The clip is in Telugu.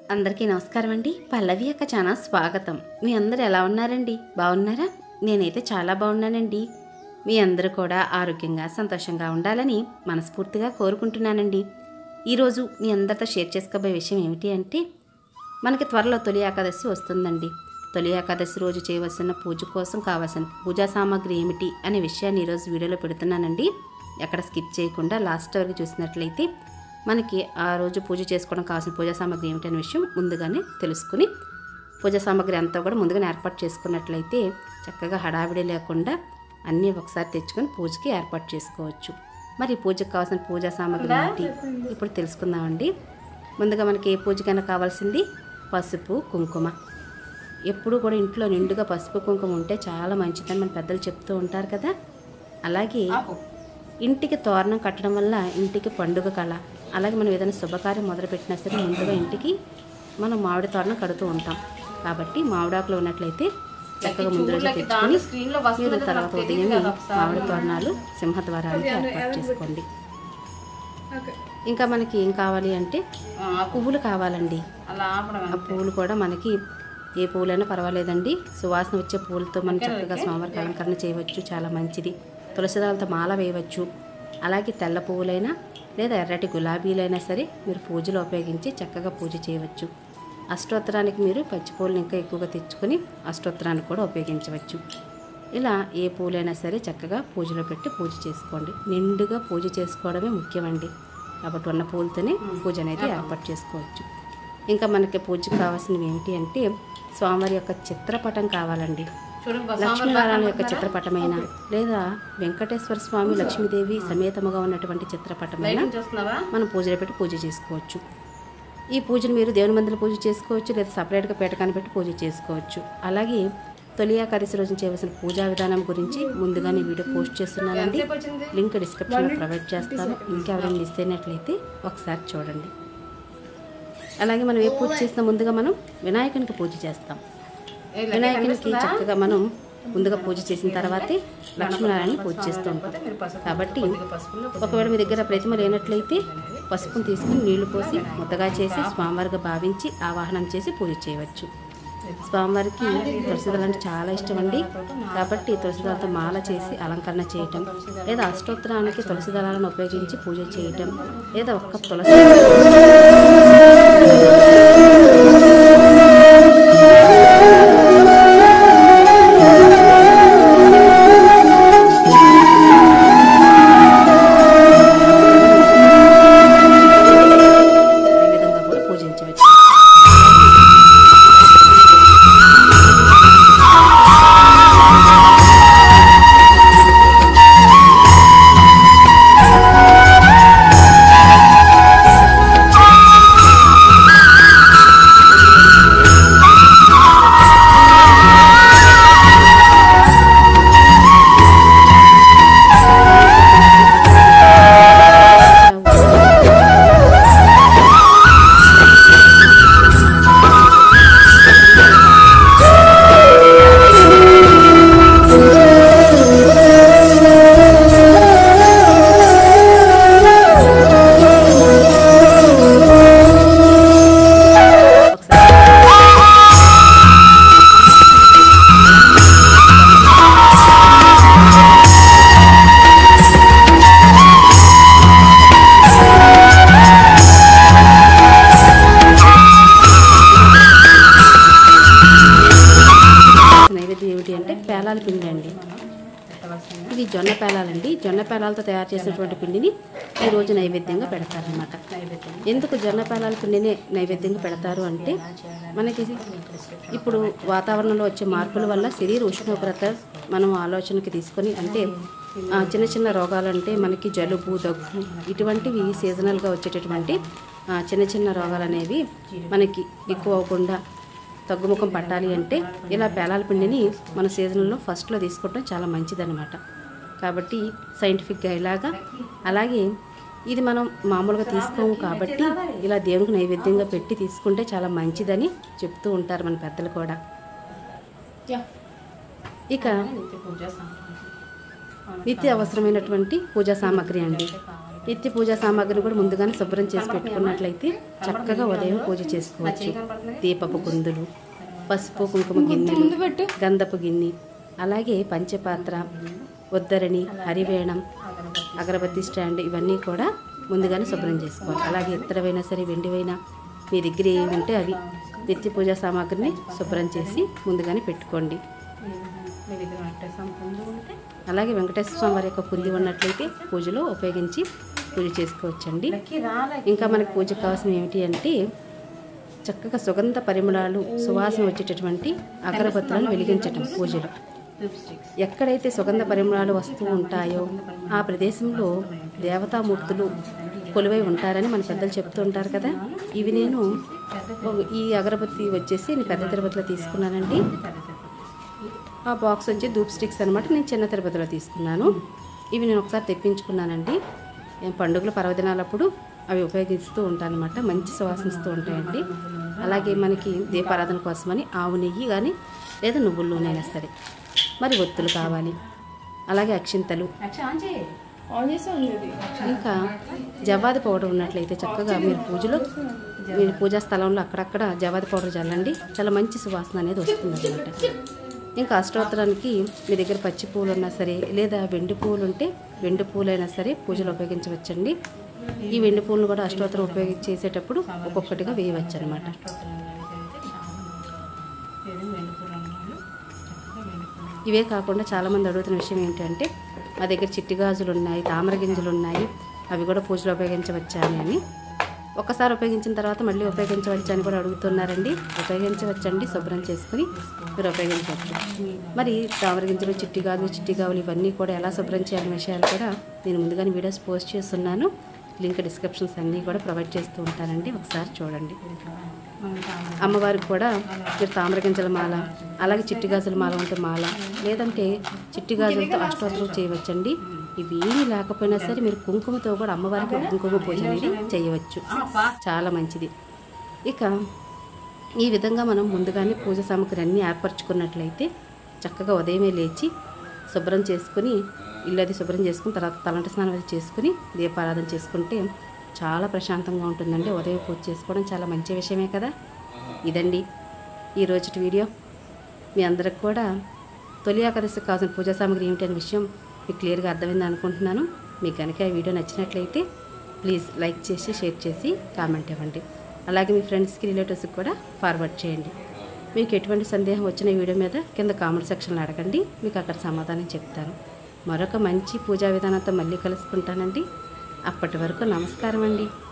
అందరికీ నమస్కారం అండి పల్లవి యొక్క ఛానల్ స్వాగతం మీ అందరూ ఎలా ఉన్నారండి బాగున్నారా నేనైతే చాలా బాగున్నానండి మీ అందరూ కూడా ఆరోగ్యంగా సంతోషంగా ఉండాలని మనస్ఫూర్తిగా కోరుకుంటున్నానండి ఈరోజు మీ అందరితో షేర్ చేసుకోబోయే విషయం ఏమిటి అంటే మనకి త్వరలో తొలి ఏకాదశి వస్తుందండి తొలి ఏకాదశి రోజు చేయవలసిన పూజ కోసం కావాల్సిన పూజా సామాగ్రి ఏమిటి అనే విషయాన్ని ఈరోజు వీడియోలో పెడుతున్నానండి ఎక్కడ స్కిప్ చేయకుండా లాస్ట్ వరకు చూసినట్లయితే మనకి ఆ రోజు పూజ చేసుకోవడం కావాల్సిన పూజా సామాగ్రి ఏమిటి అనే విషయం ముందుగానే తెలుసుకుని పూజా సామాగ్రి అంతా కూడా ముందుగానే ఏర్పాటు చేసుకున్నట్లయితే చక్కగా హడావిడి లేకుండా అన్నీ ఒకసారి తెచ్చుకొని పూజకి ఏర్పాటు చేసుకోవచ్చు మరి పూజకు కావాల్సిన పూజా సామాగ్రి ఏంటి ఇప్పుడు తెలుసుకుందామండి ముందుగా మనకి ఏ పూజకైనా కావాల్సింది పసుపు కుంకుమ ఎప్పుడు కూడా ఇంట్లో నిండుగా పసుపు కుంకుమ ఉంటే చాలా మంచిదని మన పెద్దలు చెప్తూ ఉంటారు కదా అలాగే ఇంటికి తోరణం కట్టడం వల్ల ఇంటికి పండుగ కళ అలాగే మనం ఏదైనా శుభకార్యం మొదలుపెట్టినా సరే ముందుగా ఇంటికి మనం మామిడి తోరణం కడుతూ ఉంటాం కాబట్టి మామిడాకులు ఉన్నట్లయితే చక్కగా ముందు రోజు తెచ్చుకొని మీరు తర్వాత ఉదయం మామిడి తోరణాలు సింహద్వారానికి ఏర్పాటు చేసుకోండి ఇంకా మనకి ఏం కావాలి అంటే పువ్వులు కావాలండి అలా ఆపడం ఆ పువ్వులు కూడా మనకి ఏ పువ్వులైనా పర్వాలేదండి సువాసన వచ్చే పువ్వులతో మనం చక్కగా స్వామివారికి అలంకరణ చేయవచ్చు చాలా మంచిది తులసిదాలతో మాల వేయవచ్చు అలాగే తెల్ల పువ్వులైనా లేదా ఎర్రటి గులాబీలైనా సరే మీరు పూజలో ఉపయోగించి చక్కగా పూజ చేయవచ్చు అష్టోత్తరానికి మీరు పచ్చి పువ్వులను ఇంకా ఎక్కువగా తెచ్చుకొని అష్టోత్తరానికి కూడా ఉపయోగించవచ్చు ఇలా ఏ పూలైనా సరే చక్కగా పూజలో పెట్టి పూజ చేసుకోండి నిండుగా పూజ చేసుకోవడమే ముఖ్యమండి కాబట్టి ఉన్న పూలతోనే పూజ అనేది ఏర్పాటు చేసుకోవచ్చు ఇంకా మనకి పూజకు కావాల్సినవి ఏంటి అంటే స్వామివారి యొక్క చిత్రపటం కావాలండి చూడండి లక్ష్మీనారాయణ యొక్క చిత్రపటమైన లేదా వెంకటేశ్వర స్వామి లక్ష్మీదేవి సమేతముగా ఉన్నటువంటి చిత్రపటమైన చూస్తున్నావా మనం పూజలో పెట్టి పూజ చేసుకోవచ్చు ఈ పూజను మీరు దేవుని మందిరం పూజ చేసుకోవచ్చు లేదా సపరేట్గా పీటకాన్ని పెట్టి పూజ చేసుకోవచ్చు అలాగే తొలి ఏకాదశి రోజున చేయవలసిన పూజా విధానం గురించి ముందుగానే వీడియో పోస్ట్ చేస్తున్నానండి ఎంతసేపు వచ్చింది లింక్ డిస్క్రిప్షన్లో ప్రొవైడ్ చేస్తాను ఇంకెవరైనా మిస్ అయినట్లయితే ఒకసారి చూడండి అలాగే మనం ఏ పూజ చేసినా ముందుగా మనం వినాయకునికి పూజ చేస్తాం ఏ లెక్క వినాయకునికి కనిపిస్తుందా? చక్కగా మనం ముందుగా పూజ చేసిన తర్వాతే లక్ష్మీనారాయణ పూజ చేస్తూ ఉంటాం మీరు పసుపు కాబట్టి కొద్దిగా పసుపులో ఒకవేళ మీ దగ్గర ప్రతిమ లేనట్లయితే పసుపును తీసుకుని నీళ్లు పోసి ముద్దగా చేసి స్వామివారిగా భావించి ఆవాహనం చేసి పూజ చేయవచ్చు స్వామివారికి తులసిదళ అంటే చాలా ఇష్టం అండి కాబట్టి తులసిదళతో మాల చేసి అలంకరణ చేయటం లేదా అష్టోత్తరానికి తులసి దళాలను ఉపయోగించి పూజ చేయటం లేదా ఒక్క తులసి ఈ విధంగా కూడా పూజించవచ్చు నైవేద్యం ఏమిటి అంటే పేలాల పిండి అండి ఇది జొన్న పేలాలండి జొన్న పేలాలతో తయారు చేసినటువంటి పిండిని ఈ రోజు నైవేద్యంగా పెడతారనమాట ఎందుకు జొన్న పేలాల పిండిని నైవేద్యంగా పెడతారు అంటే మనకి ఇప్పుడు వాతావరణంలో వచ్చే మార్పుల వల్ల శరీర ఉష్ణోగ్రత మనం ఆలోచనకి తీసుకొని అంటే ఆ, చిన్న చిన్న రోగాలు అంటే మనకి జలుబు దగ్గు ఇటువంటివి సీజనల్గా వచ్చేటటువంటి ఆ, చిన్న చిన్న రోగాలు అనేవి మనకి ఎక్కువ అవ్వకుండా తగ్గుముఖం పట్టాలి అంటే ఇలా పేలాల పిండిని మన సీజన్లో ఫస్ట్లో తీసుకోవడం చాలా మంచిదన్నమాట కాబట్టి సైంటిఫిక్గా ఇలాగా అలాగే ఇది మనం మామూలుగా తీసుకోము కాబట్టి ఇలా దేవునికి నైవేద్యంగా పెట్టి తీసుకుంటే చాలా మంచిదని చెప్తూ ఉంటారు మన పెద్దలు కూడా ఇక నిత్య పూజ సామాగ్రి. నిత్య అవసరమైనటువంటి పూజా సామాగ్రి అండి నిత్య పూజా సామాగ్రిని కూడా ముందుగానే శుభ్రం చేసి పెట్టుకున్నట్లయితే చక్కగా ఉదయం పూజ చేసుకోవచ్చు దీపపు కుందులు పసుపు కుంకుమ గిన్నెలు గంధపు గిన్నె అలాగే పంచపాత్ర ఉద్దరణి హరివేణం అగరబత్తి స్టాండ్ ఇవన్నీ కూడా ముందుగానే శుభ్రం చేసుకోవాలి అలాగే ఇత్తరవైనా సరే వెండివైనా మీ దగ్గర ఏమి ఉంటే అవి నిత్య పూజా సామాగ్రిని శుభ్రం చేసి ముందుగానే పెట్టుకోండి మీ దగ్గర వెంకటేశ్వర పుంజు ఉంటే అలాగే వెంకటేశ్వర స్వామి వారి యొక్క కుంది ఉన్నట్లయితే పూజలో ఉపయోగించి పూజ చేసుకోవచ్చండి లక్కీ రాలే ఇంకా మనకి పూజకు కావాల్సిన ఏమిటి అంటే చక్కగా సుగంధ పరిమళాలు సువాసన వచ్చేటటువంటి అగరబత్తులను వెలిగించటం పూజలో లిప్స్టిక్స్ ఎక్కడైతే సుగంధ పరిమళాలు వస్తూ ఉంటాయో ఆ ప్రదేశంలో దేవతామూర్తులు కొలువై ఉంటారని మన పెద్దలు చెప్తూ ఉంటారు కదా ఇవి నేను ఒక- ఈ అగరబత్తి వచ్చేసి నేను పెద్ద తిరుపతిలో తీసుకున్నానండి ఆ బాక్స్ వచ్చి ధూప్ స్టిక్స్ అనమాట నేను చిన్న తిరుపతిలో తీసుకున్నాను ఇవి నేను ఒకసారి తెప్పించుకున్నానండి నేను పండుగల పర్వదినాలప్పుడు అవి ఉపయోగిస్తూ ఉంటాను అనమాట మంచి సువాసనిస్తూ ఉంటాయండి అలాగే మనకి దీపారాధన కోసమని ఆవు నెయ్యి కానీ లేదా నువ్వుల నూనె అయినా సరే మరి ఒత్తులు కావాలి అలాగే అక్షింతలు యాక్చువల్ ఆన్ చేయి ఆన్ చేసి ఉండేది ఇంకా జవాది పౌడర్ ఉన్నట్లయితే చక్కగా మీరు పూజలో మీరు పూజా స్థలంలో అక్కడక్కడ జవాది పౌడర్ చల్లండి చాలా మంచి సువాసన అనేది వస్తుంది అనమాట ఇంకా అష్టోత్తరానికి మీ దగ్గర పచ్చి పూలు ఉన్నా సరే లేదా వెండి పూలు ఉంటే వెండి పూలైనా సరే పూజలో ఉపయోగించవచ్చండి ఈ వెండి పూలను కూడా అష్టోత్తరం ఉపయోగించి చేసేటప్పుడు ఒక్కొక్కటిగా వేయవచ్చు అనమాట ఇవే కాకుండా చాలామంది అడుగుతున్న విషయం ఏంటంటే మా దగ్గర చిట్టి గాజులు ఉన్నాయి తామర గింజలు ఉన్నాయి అవి కూడా పూజలో ఉపయోగించవచ్చా అని అని ఒకసారి ఉపయోగించిన తర్వాత మళ్ళీ ఉపయోగించవచ్చా అని కూడా అడుగుతున్నారండి ఉపయోగించవచ్చండి శుభ్రం చేసుకుని మీరు ఉపయోగించవచ్చు మరి తామర గింజలు చిట్టి గాజులు చిట్టి గాజులు ఇవన్నీ కూడా ఎలా శుభ్రం చేయాలనే విషయాలు కూడా నేను ముందుగానే వీడియోస్ పోస్ట్ చేస్తున్నాను లింక్ డిస్క్రిప్షన్స్ అన్నీ కూడా ప్రొవైడ్ చేస్తూ ఉంటానండి ఒకసారి చూడండి అమ్మవారికి కూడా మీరు తామర గింజల మాల అలాగే చిట్టి గాజుల మాల ఉంటే మాల లేదంటే చిట్టి గాజులతో అష్టోత్తరం చేయవచ్చండి ఇవేమీ లేకపోయినా సరే మీరు కుంకుమతో కూడా అమ్మవారికి కుంకుమ పూజ అనేది చేయవచ్చు చాలా మంచిది ఇక ఈ విధంగా మనం ముందుగానే పూజ సామాగ్రి అన్నీ ఏర్పరచుకున్నట్లయితే చక్కగా ఉదయమే లేచి శుభ్రం చేసుకుని ఇల్లు అది శుభ్రం చేసుకుని తర్వాత తలంట స్నానం అది చేసుకుని దీపారాధన చేసుకుంటే చాలా ప్రశాంతంగా ఉంటుందండి ఉదయం పూజ చేసుకోవడం చాలా మంచి విషయమే కదా ఇదండి ఈ రోజుటి వీడియో మీ అందరికి కూడా తొలి ఏకాదశికి కావాల్సిన పూజా సామాగ్రి ఏమిటి అనే విషయం మీకు క్లియర్గా అర్థమైంది అనుకుంటున్నాను మీకు కనుక ఈ వీడియో నచ్చినట్లయితే ప్లీజ్ లైక్ చేసి షేర్ చేసి కామెంట్ ఇవ్వండి అలాగే మీ ఫ్రెండ్స్కి రిలేటివ్స్కి కూడా ఫార్వర్డ్ చేయండి మీకు ఎటువంటి సందేహం వచ్చిన ఈ వీడియో మీద కింద కామెంట్ సెక్షన్లో అడగండి మీకు అక్కడ సమాధానం చెప్తాను మరొక మంచి పూజా విధానంతో మళ్ళీ కలుసుకుంటానండి అప్పటి వరకు నమస్కారం అండి